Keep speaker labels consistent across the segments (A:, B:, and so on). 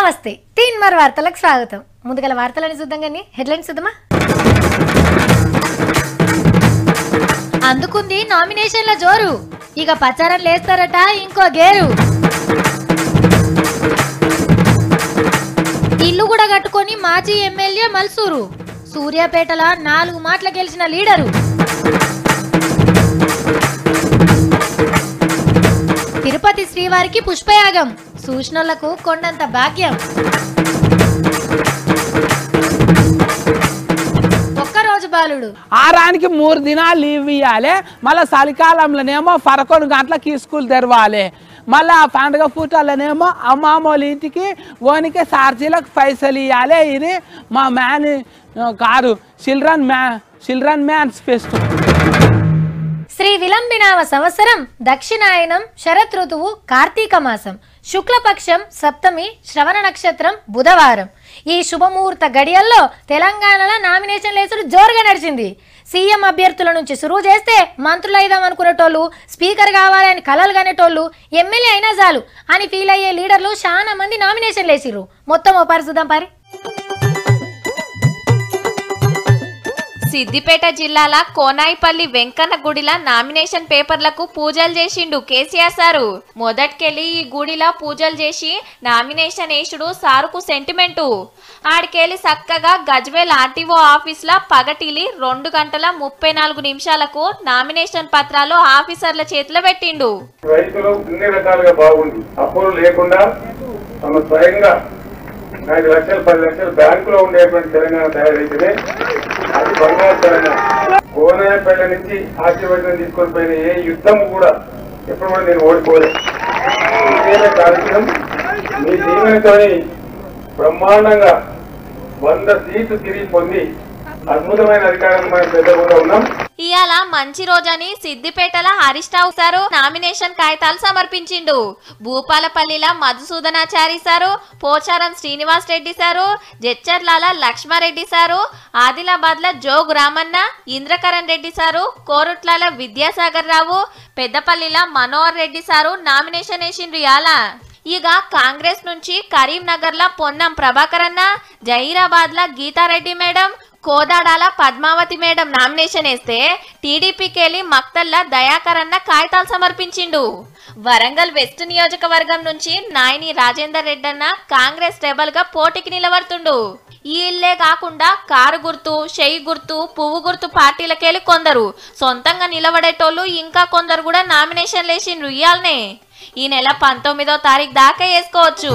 A: నమస్తే తీన్ మర్ వార్తలకు స్వాగతం ముందుగల వార్తలని చూద్దాం కానీ హెడ్లైన్స్ చూద్దామా అందుకుంది నామినేషన్ల జోరు ఇక ప్రచారం లేస్తారట ఇంకో గేరు ఇల్లు కూడా కట్టుకొని మాజీ ఎమ్మెల్యే మల్సూరు సూర్యాపేటల నాలుగు మాటల గెలిచిన లీడరు తిరుపతి శ్రీవారికి పుష్పయాగం సూచనలకు కొండంత భాగ్యం ఒక్కరోజు బాలుడు
B: ఆరానికి మూడు దినాలు లీవ్ ఇవ్వాలి మళ్ళీ చలికాలంలోనేమో పదకొండు గంటలకు స్కూల్ తెరవాలి మళ్ళీ ఆ పండుగ పూటలోనేమో అమ్మామూల ఇంటికి ఓనికి ఛార్జీలకు పైసలు ఇవ్వాలి ఇది మా మ్యాన్ కాదు చిల్డ్రన్ మ్యా చిల్డ్రన్ మ్యాన్స్ ఫెస్ట్
A: శ్రీ విలంబినావ సంవత్సరం దక్షిణాయనం శరత్ ఋతువు కార్తీక మాసం శుక్లపక్షం సప్తమి శ్రవణ నక్షత్రం బుధవారం ఈ శుభముహూర్త గడియల్లో తెలంగాణలో నామినేషన్ లేసుడు జోరుగా నడిచింది సీఎం అభ్యర్థుల నుంచి సురువు చేస్తే మంత్రులు అయిదాం అనుకునేటోళ్ళు స్పీకర్ కావాలని కలలు కనేటోళ్ళు ఎమ్మెల్యే అయినా చాలు అని ఫీల్ అయ్యే లీడర్లు చాలా మంది నామినేషన్ లేసిర్రు మొత్తం ఓ పరి చూద్దాం పారి
C: సిద్దిపేట జిల్లాల కోనాయిపల్లి వెంకన్న గుడిల నామినేషన్ పేపర్లకు పూజలు చేసిండు కేసీఆర్ సారు మొదటికెళ్ళి ఈ గుడిలా పూజలు చేసి నామినేషన్ వేసుడు సారుకు సెంటిమెంటు ఆడికెళ్ళి చక్కగా గజ్వేల్ ఆర్టీఓ ఆఫీస్ల పగటిలి రెండు గంటల ముప్పై నాలుగు నిమిషాలకు నామినేషన్ పత్రాలు ఆఫీసర్ల చేతిలో పెట్టిండు
D: రైతులు అన్ని రకాలుగా బాగుంది అప్పులు లేకుండా తమ స్వయంగా ఐదు లక్షలు పది లక్షలు బ్యాంకులో ఉండేటువంటి తెలంగాణ తయారైతేనే అది బంగారు తెలంగాణ కోనాయపేట నుంచి ఆశీర్వచనం తీసుకొని పోయిన ఏ యుద్ధం కూడా ఎప్పుడు కూడా నేను ఓడిపోలేదు ఇదేనే కార్యక్రమం మీ దీవెనతోని బ్రహ్మాండంగా వంద సీట్లు తిరిగి పొంది అద్భుతమైన అధికారం మనం పెద్దకుండా ఉన్నాం
C: ఇయాల మంచి రోజని సిద్దిపేటల హరీష్ రావు సారు నామినేషన్ కాగితాలు సమర్పించిండు భూపాలపల్లిల మధుసూదనాచారి సారు పోచారం శ్రీనివాస్ రెడ్డి సారు జడ్చర్లాల లక్ష్మారెడ్డి సారు ఆదిలాబాద్ ల జోగు రామన్న ఇంద్రకరణ్ రెడ్డి సారు కోరుట్ల విద్యాసాగర్ రావు పెద్దపల్లిల మనోహర్ రెడ్డి సారు నామినేషన్ వేసిండ్రు ఇయాల ఇక కాంగ్రెస్ నుంచి కరీంనగర్ ల పొన్నం ప్రభాకర్ అన్న జహీరాబాద్ ల గీతారెడ్డి మేడం కోదాడాల పద్మావతి మేడం నామినేషన్ వేస్తే టీడీపీకి వెళ్ళి మక్తల్ల దయాకర్ అన్న కాగితాలు సమర్పించిండు వరంగల్ వెస్ట్ నియోజకవర్గం నుంచి నాయని రాజేందర్ రెడ్డి అన్న కాంగ్రెస్ రెబల్ గా పోటీకి నిలబడుతుండు ఈ ఇల్లే కాకుండా కారు గుర్తు షెయి గుర్తు పువ్వు గుర్తు పార్టీలకెళ్ళి కొందరు సొంతంగా నిలబడేటోళ్ళు ఇంకా కొందరు కూడా నామినేషన్ లేచిండ్రు ఇయాలనే ఈ నెల పంతొమ్మిదో తారీఖు దాకా వేసుకోవచ్చు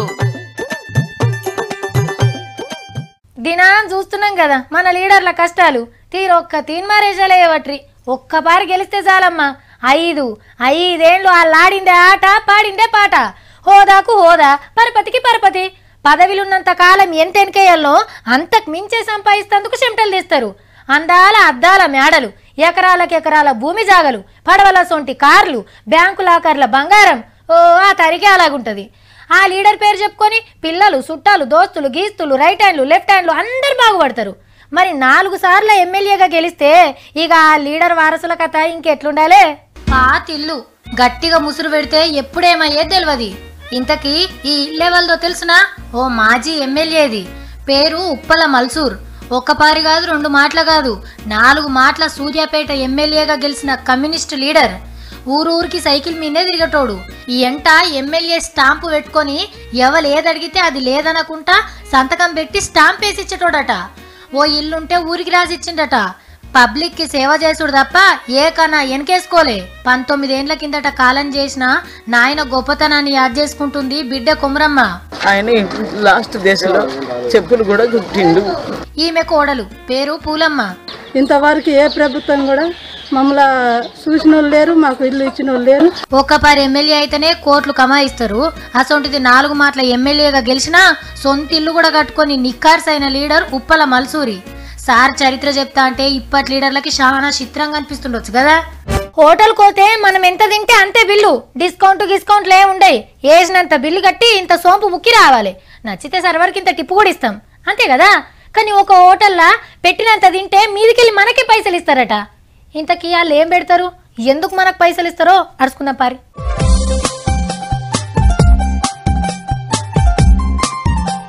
A: దినాం చూస్తున్నాం కదా మన లీడర్ల కష్టాలు తీరొక్క తీన్మారేజలేవట్రి ఒక్కపారి గెలిస్తే చాలమ్మా ఐదు ఐదేండ్లు వాళ్ళాడిందే ఆట పాడిందే పాట హోదాకు హోదా పరపతికి పరపతి పదవిలున్నంత కాలం ఎంత ఎన్కేయాలో అంతకు మించే సంపాదిస్తేందుకు చెమటలు తీస్తారు అందాల అద్దాల మేడలు ఎకరాలకు ఎకరాల భూమి జాగలు పడవల సొంటి కార్లు బ్యాంకు లాకర్ల బంగారం ఓ ఆ తరిగే అలాగుంటది ఆ లీడర్ పేరు చెప్పుకొని పిల్లలు చుట్టాలు దోస్తులు గీస్తులు రైట్ హ్యాండ్లు లెఫ్ట్ హ్యాండ్లు అందరు బాగుపడతారు మరి నాలుగు సార్లు ఎమ్మెల్యేగా గెలిస్తే ఇక ఆ లీడర్ వారసుల కథ ఇంకెట్లుండాలే పాతిల్లు గట్టిగా ముసురు పెడితే ఎప్పుడేమయ్యేది తెలియదు ఇంతకీ ఈ ఇల్లెవల్దో తెలుసునా ఓ మాజీ ఎమ్మెల్యేది పేరు ఉప్పల మల్సూర్ ఒక్కపారి కాదు రెండు మాటలు కాదు నాలుగు మాటల సూర్యాపేట ఎమ్మెల్యేగా గెలిచిన కమ్యూనిస్ట్ లీడర్ ఊరూరికి సైకిల్ మీదే తిరిగటోడు ఈ ఎంట ఎమ్మెల్యే స్టాంపు పెట్టుకొని ఎవరు ఏదడిగితే అది లేదనకుంటా సంతకం పెట్టి స్టాంప్ వేసి ఇచ్చేటోడట ఓ ఇల్లుంటే ఊరికి రాసిచ్చిండట పబ్లిక్ కి సేవ చేసుడు తప్ప ఏ కన్నా వెనకేసుకోలే పంతొమ్మిదేండ్ల కిందట కాలం చేసిన నాయన గొప్పతనాన్ని యాద్ చేసుకుంటుంది బిడ్డ కుమరమ్మ
E: ఆయన లాస్ట్ దశలో చెప్పులు కూడా కుట్టిండు
A: ఈమె కోడలు పేరు పూలమ్మ
F: ఇంతవరకు ఏ ప్రభుత్వం కూడా మమ్మల్ని చూసిన వాళ్ళు లేరు మాకు ఇల్లు ఇచ్చిన వాళ్ళు లేరు
A: ఒక్కపారి ఎమ్మెల్యే అయితేనే కోట్లు కమాయిస్తారు అసొంటిది నాలుగు మాటల ఎమ్మెల్యేగా గెలిచినా సొంత ఇల్లు కూడా కట్టుకొని నిక్కార్స్ అయిన లీడర్ ఉప్పల మల్సూరి సార్ చరిత్ర చెప్తా అంటే ఇప్పటి లీడర్లకి చాలా చిత్రంగా అనిపిస్తుండొచ్చు కదా హోటల్ కోతే మనం ఎంత తింటే అంతే బిల్లు డిస్కౌంట్ డిస్కౌంట్లు ఏ ఉండయి వేసినంత బిల్లు కట్టి ఇంత సోంపు ముక్కి రావాలి నచ్చితే సర్వర్కి ఇంత టిప్పు కూడా ఇస్తాం అంతే కదా కానీ ఒక హోటల్లా పెట్టినంత తింటే మీదికెళ్ళి మనకే పైసలు ఇస్తారట ఇంతకీ వాళ్ళు ఏం పెడతారు ఎందుకు మనకు పైసలు ఇస్తారో అరుచుకుందాం పారి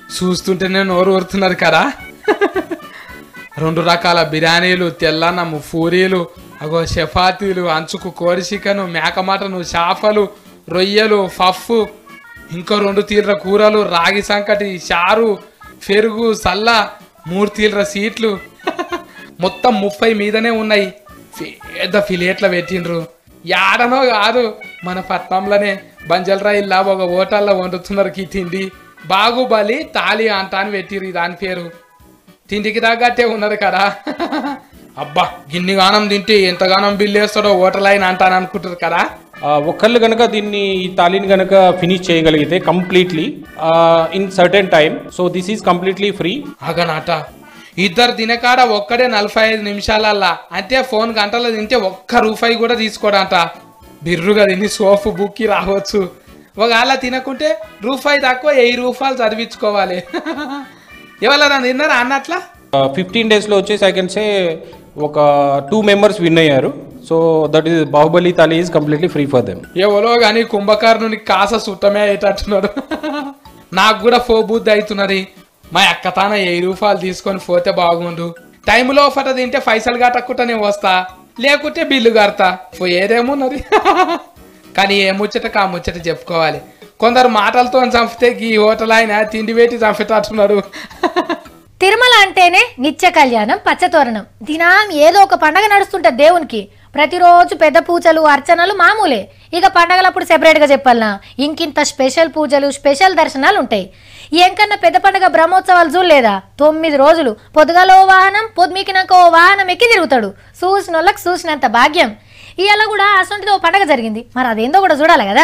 B: చూస్తుంటేనే నోరు ఊరుతున్నారు కదా రెండు రకాల బిర్యానీలు తెల్లన్నము పూరీలు అగో చపాతీలు అంచుకు కోడి చికెను మేక మటను చేపలు రొయ్యలు పఫ్ ఇంకో రెండు తీర్ల కూరలు రాగి సంకటి చారు పెరుగు సల్ల మూడు తీర్ల సీట్లు మొత్తం ముప్పై మీదనే ఉన్నాయి పెద్ద ఫిలేట్ల పెట్టిండ్రు యాడనో కాదు మన పట్నంలోనే బంజల్రాయిల్లా ఒక హోటల్లో వండుతున్నారు ఈ తిండి బాగుబలి తాలి అంట అని పెట్టిర్రు దాని పేరు తిండికి తగ్గట్టే ఉన్నది కదా అబ్బా గిన్ని గానం తింటే ఎంతగానం బిల్లు వేస్తాడో హోటల్ అయినా అంటాను అనుకుంటారు కదా
G: ఆ, ఒక్కళ్ళు కనుక దీన్ని ఈ తాళిని కనుక ఫినిష్ చేయగలిగితే completely in certain time so this is completely free
B: అగనాట ఇద్దరు తినకాడ ఒక్కడే నలభై ఐదు నిమిషాలల్లా అంటే ఫోన్ గంటలో తింటే ఒక్క రూపాయి కూడా తీసుకోడంట బిర్రుగా తిని సోపు బుక్కి రావచ్చు ఒకవేళ తినకుంటే రూపాయి తక్కువ వెయ్యి రూపాయలు చదివించుకోవాలి ఎవరైనా తిన్నారా అన్నట్లా
G: ఫిఫ్టీన్ డేస్లో వచ్చేసి ఐ కెన్ సే ఒక టూ మెంబర్స్ విన్ అయ్యారు so that is Baahubali thali is completely free for them
B: ఎవరో కానీ కుంభకర్ణుని కాస సుట్టమే అయ్యేటట్టున్నాడు నాకు కూడా ఫో బుద్ధి అవుతున్నది మా అక్క తాన వెయ్యి రూపాయలు తీసుకొని పోతే బాగుండు టైంలో ఫట తింటే పైసలు కట్టకుండా నేను వస్తా లేకుంటే బిల్లు కడతా పోయేదేమున్నది కానీ ఏ ముచ్చట కా ముచ్చట చెప్పుకోవాలి కొందరు మాటలతో చంపితే ఈ హోటల్ ఆయన తిండి పెట్టి చంపేటట్టున్నాడు
A: తిరుమల అంటేనే నిత్య కళ్యాణం పచ్చతోరణం దినాం ఏదో ఒక పండగ నడుస్తుంటది దేవునికి ప్రతిరోజు పెద్ద పూజలు అర్చనలు మామూలే ఇక పండగలప్పుడు సెపరేట్గా చెప్పాలనా ఇంకింత స్పెషల్ పూజలు స్పెషల్ దర్శనాలు ఉంటాయి ఎంకన్నా పెద్ద పండగ బ్రహ్మోత్సవాలు చూడలేదా తొమ్మిది రోజులు పొద్దుగాల ఓ వాహనం పొద్దుమీకినాక ఓ వాహనం ఎక్కి తిరుగుతాడు చూసిన వాళ్ళకి చూసినంత భాగ్యం ఇవాళ కూడా అసొంటిది ఓ పండగ జరిగింది మరి అదేందో కూడా చూడాలి కదా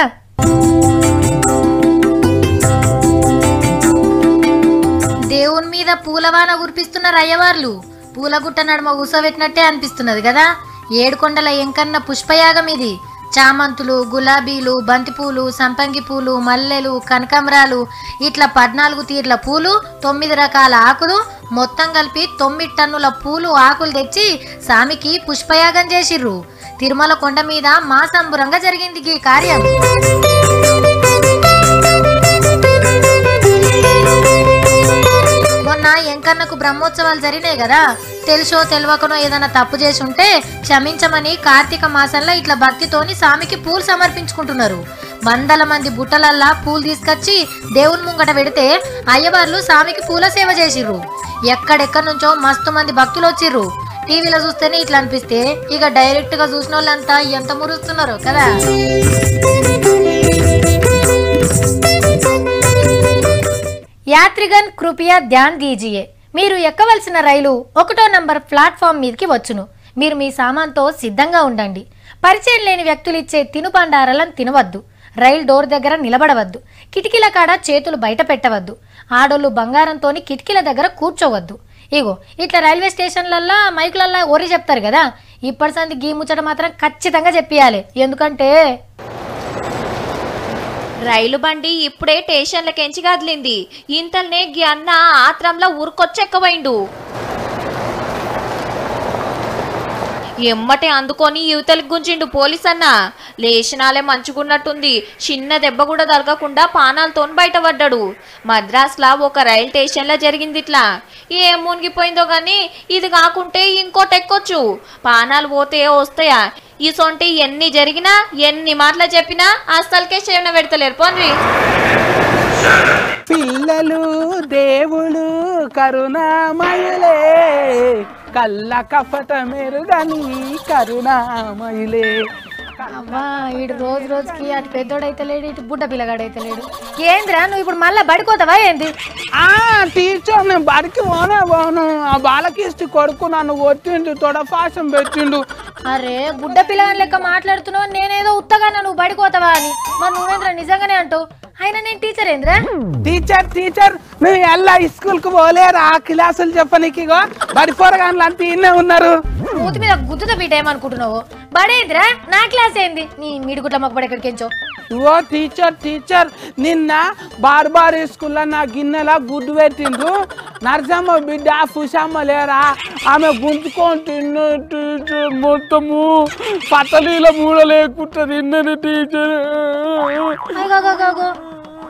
A: దేవుని మీద పూలవాన కురిపిస్తున్నారు అయ్యవార్లు పూలగుట్ట నడుమ ఊసబెట్టినట్టే అనిపిస్తున్నది కదా ఏడుకొండల ఎంకన్న పుష్పయాగం ఇది చామంతులు గులాబీలు బంతిపూలు సంపంగి పూలు మల్లెలు కనకాంబరాలు ఇట్లా పద్నాలుగు తీర్ల పూలు తొమ్మిది రకాల ఆకులు మొత్తం కలిపి తొమ్మిది టన్నుల పూలు ఆకులు తెచ్చి సామికి పుష్పయాగం చేసిర్రు తిరుమల కొండ మీద మాసంబురంగా జరిగింది ఈ కార్యం మొన్న ఎంకన్నకు బ్రహ్మోత్సవాలు జరిగినాయి కదా తెలుసో తెలియకనో ఏదైనా తప్పు చేసి ఉంటే క్షమించమని కార్తీక మాసంలో ఇట్లా భక్తితోని స్వామికి పూలు సమర్పించుకుంటున్నారు వందల మంది బుట్టలల్లా పూలు తీసుకొచ్చి దేవుని ముంగట పెడితే అయ్యవార్లు స్వామికి పూల సేవ చేసిర్రు ఎక్కడెక్కడి నుంచో మస్తు మంది భక్తులు వచ్చిర్రు టీవీలో చూస్తేనే ఇట్లా అనిపిస్తే ఇక డైరెక్ట్ గా చూసిన వాళ్ళంతా ఎంత మురుస్తున్నారో కదా యాత్రిగన్ కృపయా ధ్యాన్ దీజియే మీరు ఎక్కవలసిన రైలు ఒకటో నంబర్ ప్లాట్ఫామ్ మీదకి వచ్చును మీరు మీ సామాన్తో సిద్ధంగా ఉండండి పరిచయం లేని వ్యక్తులు ఇచ్చే తినుబండారాలను తినవద్దు రైలు డోర్ దగ్గర నిలబడవద్దు కిటికీల కాడ చేతులు బయట పెట్టవద్దు ఆడోళ్ళు బంగారంతోని కిటికీల దగ్గర కూర్చోవద్దు ఇగో ఇట్లా రైల్వే స్టేషన్లల్లో మైకులల్లో ఒరి చెప్తారు కదా ఇప్పటి సంది గీ ముచ్చట మాత్రం ఖచ్చితంగా చెప్పియాలి ఎందుకంటే
C: రైలు బండి ఇప్పుడే స్టేషన్లకెంచి కదిలింది ఇంతల్నే గి అన్న ఆత్రంలో ఊరుకొచ్చెక్కబోయిండు ఎమ్మటే అందుకొని యువతలకు గుంజిండు పోలీస్ అన్న లేచినాలే మంచుకున్నట్టుంది చిన్న దెబ్బ కూడా తలగకుండా పానాలతో బయటపడ్డాడు మద్రాస్లా ఒక రైల్ స్టేషన్లో జరిగింది ఇట్లా ఏం మునిగిపోయిందో గాని ఇది కాకుంటే ఇంకోటి ఎక్కొచ్చు పానాలు పోతే వస్తాయా ఈ సొంటి ఎన్ని జరిగినా ఎన్ని మాటలు చెప్పినా అస్సలకే చెవిన పెడతలేరు పోన్రి
B: పిల్లలు దేవుడు కరుణామయులే కళ్ళ కపట మెరుగని కరుణామయులే
A: అవ్వా వీడు రోజు రోజుకి అటు పెద్దోడైతే లేడు ఇటు బుడ్డ పిల్లగాడైతే లేడు ఏంద్రా నువ్వు ఇప్పుడు మళ్ళా బడిపోతావా ఏంది
B: ఆ టీచర్ నేను బడికి పోనే పోను ఆ బాలకిష్టి కొడుకు నన్ను కొట్టిండు తొడపాసం పెట్టిండు
A: అరే బుడ్డ పిల్లగాని లెక్క మాట్లాడుతున్నావు నేనేదో ఉత్తగా నువ్వు బడిపోతావా అని మరి నువ్వేంద్రా నిజంగానే అంటావు అయినా నేను టీచర్ ఏంద్రా
B: టీచర్ టీచర్ నువ్వు ఎలా స్కూల్ కు పోలేరా క్లాసులు చెప్పనీకి ఇగో బడి పోరగాన్లు అంతా ఇన్నే ఉన్నారు
A: మూతి మీద గుద్దుతో బీట ఏమనుకుంటున్నావు బడేంద్రా నా క్లాస్ ఏంది నీ మిడిగుట్ల మొక్కబడి ఎక్కడికించో
B: ఓ టీచర్ టీచర్ నిన్న బార్బార్ స్కూల్లో నా గిన్నెలా గుడ్డు పెట్టిండ్రు నరసమ్మ బిడ్డ పుషమ్మ లేరా ఆమె గుంజుకొని తిన్న టీచర్ మొత్తము పతలీల మూడ లేకుండా తిన్నది టీచర్
A: అగో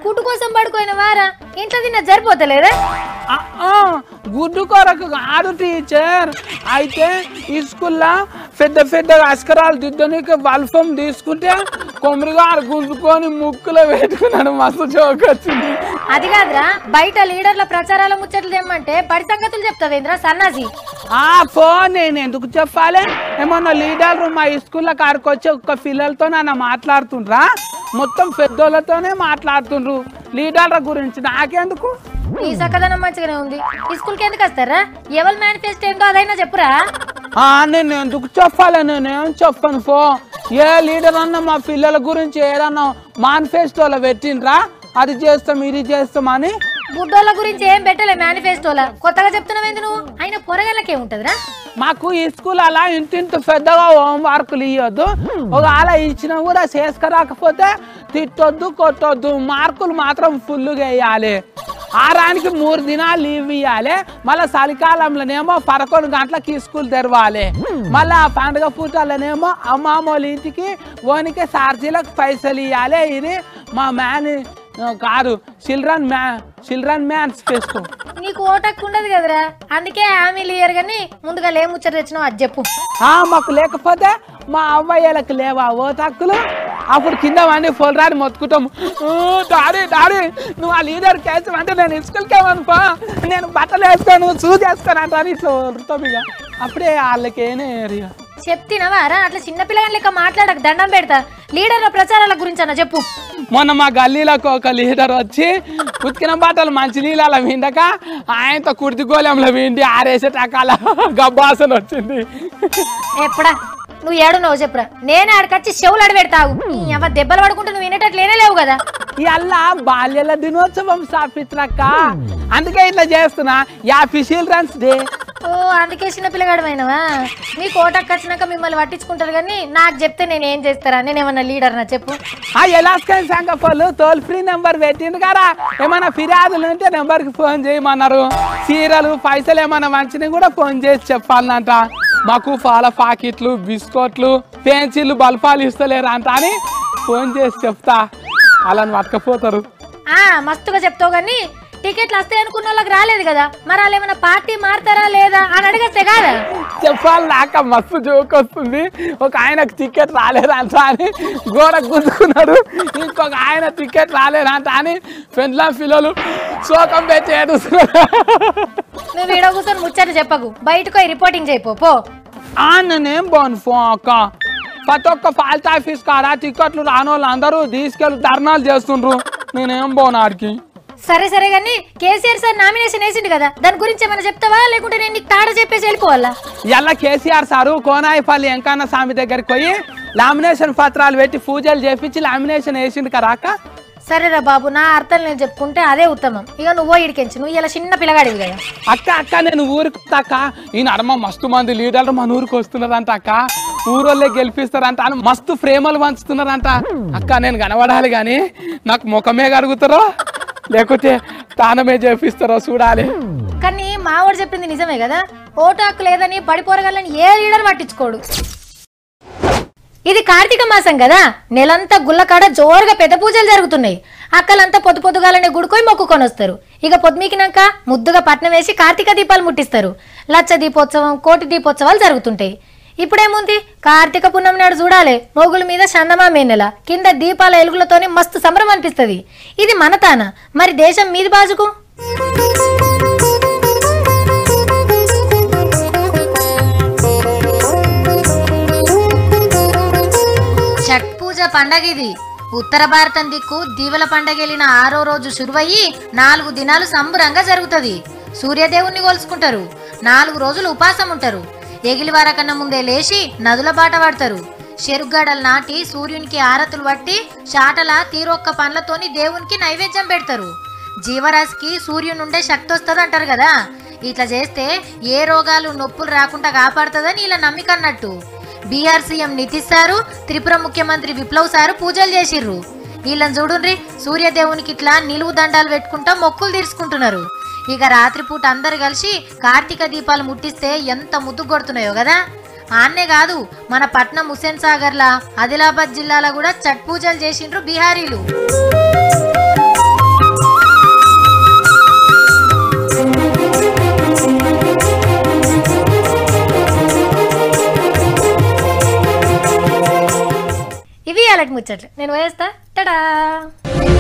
A: గుడ్డు కోసం పడుకోయిన వారా ఇంట్లో తిన్న సరిపోతలేదా
B: ఆ, ఆ, గుడ్డు కొరకు కాదు టీచర్ అయితే ఈ స్కూల్లో పెద్ద పెద్ద అస్కరాలు దిద్దనికి బల్ఫం తీసుకుంటే కొమ్మరిగారు గుంజుకొని ముక్కులో పెట్టుకున్నాడు మస్తు జోక్ వచ్చింది
A: అది కాదురా బయట లీడర్ల ప్రచారాల ముచ్చట్లు తెమ్మంటే బడి సంగతులు చెప్తావేంద్రా సన్నాసి
B: ఆ ఫోన్ నేను ఎందుకు చెప్పాలి ఏమన్నా లీడర్లు మా స్కూల్లో కాడికి వచ్చి ఒక్క పిల్లలతో నన్ను మాట్లాడుతుండ్రా మొత్తం పెద్దోళ్ళతోనే మాట్లాడుతుండ్రు లీడర్ల గురించి నాకెందుకు
A: ఈ సక్కదనం మంచిగానే ఉంది ఈ స్కూల్కి ఎందుకు వస్తారా ఎవరి మేనిఫెస్టో ఏందో అదైనా చెప్పురా
B: ఆ, నేను ఎందుకు చెప్పాలి నేనేం చెప్పను పో ఏ లీడర్ అన్నా మా పిల్లల గురించి ఏదన్నా మానిఫెస్టోలో పెట్టిండ్రా అది చేస్తాం ఇది చేస్తాం అని
A: బుడ్డోళ్ళ గురించి ఏం పెట్టలే మేనిఫెస్టోలా కొత్తగా చెప్తున్నావేంది నువ్వు అయినా పొరగల్లకే ఉంటదిరా
B: మాకు ఈ స్కూల్ అలా ఇంటింటి పెద్దగా హోంవర్క్లు ఇవ్వద్దు ఒక అలా ఇచ్చినా కూడా చేసుకురాకపోతే తిట్టొద్దు కొట్టొద్దు మార్కులు మాత్రం ఫుల్గా వేయాలి ఆరానికి మూడు దినాలు లీవ్ ఇవ్వాలి మళ్ళీ చలికాలంలోనేమో పదకొండు గంటలకి స్కూల్ తెరవాలి మళ్ళీ ఆ పండుగ పూటలోనేమో అమ్మామూల ఇంటికి ఓనికి సార్జీలకు పైసలు ఇవ్వాలి ఇది మా మ్యాన్ కాదు చిల్డ్రన్ మ్యా చిల్డ్రన్ మ్యాన్స్ చేసుకో
A: నీకు ఓటక్కు ఉండదు కదరా అందుకే హామీలు ఇయ్యరు కానీ ముందుగా లే ముచ్చట తెచ్చినావు అది చెప్పు
B: ఆ మాకు లేకపోతే మా అవ్వయ్యలకు లేవా ఓ తక్కులు అప్పుడు కింద వండి ఫోల్రాని మొత్తుకుంటాం "ఊ, డాడీ డాడీ నువ్వు ఆ లీడర్ కేసు అంటే నేను స్కూల్కి ఏమనుకో నేను బట్టలు వేసుకోను షూస్ వేసుకోను అంటాను ఇట్లా వదులుతాం ఇక అప్పుడే వాళ్ళకి ఏనే ఏరియా
A: చెప్తినవారా అట్లా చిన్న పిల్లగాని లెక్క మాట్లాడక దండం పెడతా లీడర్ల ప్రచారాల గురించి అన్న చెప్పు
B: మొన్న మా గల్లీలకు ఒక లీడర్ వచ్చి ఉతికిన బట్టలు మంచి నీళ్ళ విండక ఆయనతో కుర్తి గోళంలో విండి ఆరేసే టకాల గబ్బాసన వచ్చింది
A: ఎప్పుడా నువ్వు ఏడున్నావు చెప్పురా నేనే ఆడకొచ్చి చెవులు అడబెడతావు నీ అవ్వ దెబ్బలు పడుకుంటే నువ్వు వినేటట్లు లేనే లేవు కదా
B: ఇవాళ బాల్యాల దినోత్సవం సాపిత్రక్క అందుకే ఇట్లా చేస్తున్నా యాపీ చిల్డ్రన్స్ డే
A: ఓ అందుకే చిన్న పిల్లగాడమైనవా మీ కోటకు వచ్చినాక మిమ్మల్ని పట్టించుకుంటారు కానీ నాకు చెప్తే నేను ఏం చేస్తారా నేను ఏమన్నా లీడర్ నా చెప్పు
B: ఆ ఎలాస్కన్ సంగపోలు టోల్ ఫ్రీ నెంబర్ పెట్టిండు కదా ఏమైనా ఫిర్యాదులు ఉంటే నెంబర్కి ఫోన్ చేయమన్నారు చీరలు పైసలు ఏమైనా మంచిని కూడా ఫోన్ చేసి చెప్పాలంట మాకు పాల పాకెట్లు బిస్కెట్లు పెన్సిళ్ళు బల్పాలు ఇస్తలేరు అంట అని ఫోన్ చేసి చెప్తా అలా పట్టుకపోతారు
A: ఆ మస్తుగా చెప్తావు కానీ టికెట్లు వస్తాయి అనుకున్న వాళ్ళకి రాలేదు కదా మరి వాళ్ళు ఏమైనా పార్టీ మారుతారా లేదా అని అడగస్తే కాదా
B: చెప్పాలి నాక మస్తు జోక్ వస్తుంది ఒక ఆయనకు టికెట్ రాలేదంట అని గోడ గుద్దుకున్నాడు ఇంకొక ఆయన టికెట్ రాలేదంట అని పెండ్ల పిల్లలు శోకం పెట్టి ఏడుస్తున్నారు
A: నువ్వు వీడియో కూర్చొని ముచ్చట చెప్పకు బయటకు పోయి రిపోర్టింగ్ చేయిపో పో
B: ఆ నేనేం బాను ఫో అక్క ప్రతి ఒక్క ఫాల్ట్ ఆఫీస్ కాడ టికెట్లు రాని వాళ్ళు అందరూ తీసుకెళ్ళి ధర్నాలు చేస్తుండ్రు నేనేం బాను ఆడికి
A: సరే సరే కానీ కేసీఆర్ సార్ నామినేషన్ వేసిండు కదా దాని గురించి ఏమైనా చెప్తావా లేకుంటే నేను నీకు తాడ చెప్పేసి వెళ్ళిపోవాలా
B: ఇలా కేసీఆర్ సారు కోనాయిపల్లి వెంకన్న స్వామి దగ్గరికి పోయి లామినేషన్ పత్రాలు పెట్టి పూజలు చేపించి లామినేషన్ వేసిండు కదా అక్క
A: సరేరా బాబు నా అర్థం నేను చెప్పుకుంటే అదే ఉత్తమం ఇక నువ్వు ఇడికెంచు నువ్వు ఇలా చిన్న పిల్లగాడివి కదా
B: అక్క అక్క నేను ఊరికి వస్తా అక్క ఈ నడమ మస్తు మంది లీడర్లు మన ఊరికి వస్తున్నారంట అక్క ఊరోళ్ళే గెలిపిస్తారంట అని మస్తు ప్రేమలు పంచుతున్నారంట అక్క నేను కనబడాలి కానీ నాకు ముఖమే కడుగుతారో లేకపోతే తానమే చేపిస్తారో చూడాలి
A: కానీ మావాడు చెప్పింది నిజమే కదా ఓటు హక్కు లేదని పడిపోరగలని ఏ లీడర్ పట్టించుకోడు ఇది కార్తీక మాసం కదా నెలంతా గుల్లకాడ జోరుగా పెద్ద పూజలు జరుగుతున్నాయి అక్కలంతా పొద్దు పొద్దుగాలనే గుడికోయి మొక్కుకొని వస్తారు ఇక పొద్దుమీకినాక ముద్దుగా పట్నం వేసి కార్తీక దీపాలు ముట్టిస్తారు లచ్చ దీపోత్సవం కోటి దీపోత్సవాలు జరుగుతుంటాయి ఇప్పుడేముంది కార్తీక పున్నం నాడు చూడాలి మోగుల మీద చందమా మేనెల కింద దీపాల ఎలుగులతోని మస్తు సంబరం అనిపిస్తుంది ఇది మన తాన మరి దేశం మీది బాజుకు ఛట్ పూజ పండగ ఇది ఉత్తర భారతం దిక్కు దీవెల పండగ వెళ్ళిన ఆరో రోజు శురువయ్యి నాలుగు దినాలు సంబరంగా జరుగుతుంది సూర్యదేవుణ్ణి కొలుసుకుంటారు నాలుగు రోజులు ఉపాసం ఉంటారు ఎగిలివార కన్నా ముందే లేచి నదుల బాట పడతారు చెరుగడలు నాటి సూర్యునికి ఆరతులు పట్టి చాటల తీరొక్క పండ్లతోని దేవునికి నైవేద్యం పెడతారు జీవరాశికి సూర్యునుండే శక్తి వస్తుంది అంటారు కదా ఇట్లా చేస్తే ఏ రోగాలు నొప్పులు రాకుండా కాపాడుతుందని ఇలా నమ్మిక అన్నట్టు బీఆర్ సీఎం నితీష్ సారు త్రిపుర ముఖ్యమంత్రి విప్లవ్ సారు పూజలు చేసిర్రు వీళ్ళని చూడుండ్రి సూర్యదేవునికి ఇట్లా నిలువు దండాలు పెట్టుకుంటా మొక్కులు తీర్చుకుంటున్నారు ఇక రాత్రిపూట అందరు కలిసి కార్తీక దీపాలు ముట్టిస్తే ఎంత ముద్దు కొడుతున్నాయో కదా ఆన్నే కాదు మన పట్నం హుసేన్ సాగర్లా ఆదిలాబాద్ జిల్లాలో కూడా చట్ పూజలు చేసిండ్రు బీహారీలు గిరాకీ ముచ్చట్లు నేను వేస్తా టడా